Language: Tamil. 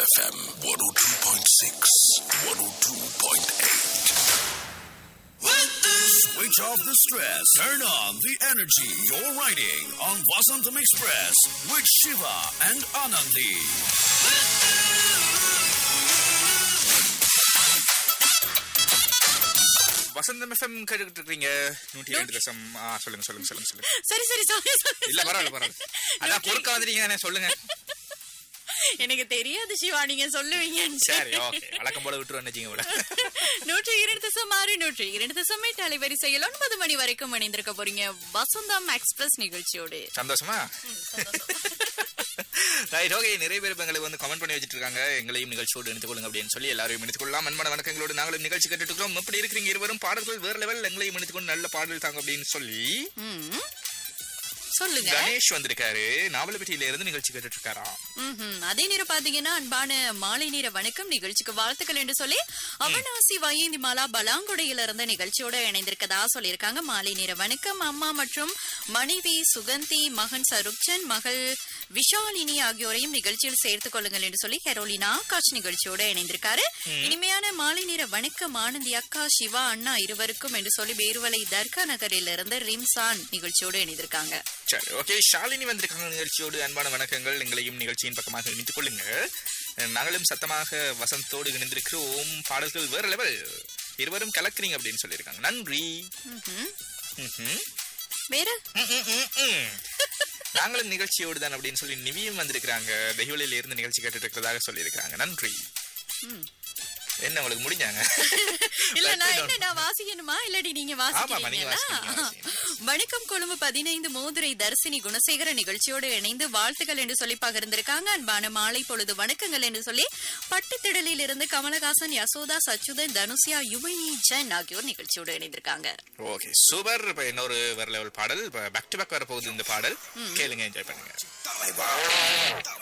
FM 102.6, 102.8. Switch off the stress. Turn on the energy. You're riding on Vasantham Express with Shiva and Anandi. Vasantham FM கேட்டுக்கிட்டு இருக்கீங்க நூற்றி ரெண்டு தசம் ஆ, சொல்லுங்க சொல்லுங்க சொல்லுங்க சொல்லுங்க சரி சரி sorry, sorry, இல்ல sorry. பரவாயில்ல பரவாயில்ல அதான் குறுக்க வந்துட்டீங்க சொல்லுங்க எனக்கு தெரியாது சிவா நீங்க சொல்லுவீங்கன்னு சரி ஓகே வழக்கம் போல விட்டு வந்துட்டீங்க கூட நூற்றி இரண்டு தசம் ஆறு நூற்றி இரண்டு தசம் எட்டு அலைவரிசையில் ஒன்பது மணி வரைக்கும் இணைந்திருக்க போறீங்க வசந்தம் எக்ஸ்பிரஸ் நிகழ்ச்சியோடு சந்தோஷமா ரைட் ஓகே நிறைய பேர் இப்ப எங்களுக்கு வந்து கமெண்ட் பண்ணி வச்சிட்டு இருக்காங்க எங்களையும் நிகழ்ச்சியோடு இணைத்துக் கொள்ளுங்க அப்படின்னு சொல்லி எல்லாரையும் இணைத்துக் கொள்ளலாம் அன்பான வணக்கங்களோடு நாங்களும் நிகழ்ச்சி கேட்டுட்டு இருக்கிறோம் எப்படி இருக்கிறீங்க இருவரும் பாடல்கள் வேற லெவல் எங்களையும் இணைத்துக் கொண்டு நல்ல பாடல் தாங்க அப்படின்னு சொல்லி ம். சொல்லுங்க கணேஷ் வந்திருக்காரு நாவலப்பட்டியில இருந்து நிகழ்ச்சி கேட்டுட்டு இருக்காராம் ம்ஹும். அதே நேரம் பாத்தீங்கன்னா அன்பான மாலை நேர வணக்கம் நிகழ்ச்சிக்கு வாழ்த்துக்கள் என்று சொல்லி அவனாசி வயந்தி மாலா பலாங்குடையில இருந்த நிகழ்ச்சியோட இணைந்திருக்கதா சொல்லியிருக்காங்க மாலை நேர வணக்கம் அம்மா மற்றும் மனைவி சுகந்தி மகன் சருப்சன் மகள் விஷாலினி ஆகியோரையும் நிகழ்ச்சியில் சேர்த்துக் கொள்ளுங்கள் என்று சொல்லி கரோலினா ஆகாஷ் நிகழ்ச்சியோட இணைந்திருக்காரு இனிமையான மாலை நேர வணக்கம் ஆனந்தி அக்கா சிவா அண்ணா இருவருக்கும் என்று சொல்லி பேருவலை தர்கா நகரில் இருந்து ரிம்சான் நிகழ்ச்சியோடு இணைந்திருக்காங்க சரி ஓகே ஷாலினி வந்திருக்காங்க நிகழ்ச்சியோடு அன்பான வணக்கங்கள் எங்களையும் நிகழ்ச்சியின் பக்கமாக இணைத்துக் கொள்ளுங்க நாங்களும் சத்தமாக வசந்தோடு இணைந்திருக்கிறோம் பாடல்கள் வேற லெவல் இருவரும் கலக்குறீங்க அப்படின்னு சொல்லியிருக்காங்க நன்றி ம்ஹும். ம்ஹும். வேற ம், ம், ம், ம். நாங்களும் நிகழ்ச்சியோடு தான் அப்படின்னு சொல்லி நிவியும் வந்திருக்கிறாங்க தெய்வலியில இருந்து நிகழ்ச்சி கேட்டுட்டு இருக்கிறதாக சொல்லியிருக்காங்க நன்றி ம். என்ன உங்களுக்கு முடிஞ்சாங்க இல்ல நான் என்ன நான் வாசிக்கணுமா இல்லடி நீங்க ஆமாம்மா, நீங்க வாசிக்கிறீங்களா வாசிக்கிறீங்க, வாசிக்கிறீங்க. வணக்கம் கொழும்பு பதினைந்து மோதுரை தர்சினி குணசேகர நிகழ்ச்சியோடு இணைந்து வாழ்த்துக்கள் என்று சொல்லி பகிர்ந்திருக்காங்க அன்பான மாலை பொழுது வணக்கங்கள் என்று சொல்லி பட்டுத்திடலில் இருந்து கமலஹாசன் யசோதா சச்சுதன் தனுஷியா யுவனி ஜென் ஆகியோர் நிகழ்ச்சியோடு இணைந்திருக்காங்க ஓகே சூப்பர் இப்ப இன்னொரு வேற லெவல் பாடல் பேக் டு பேக் வர போகுது இந்த பாடல் கேளுங்க என்ஜாய் பண்ணுங்க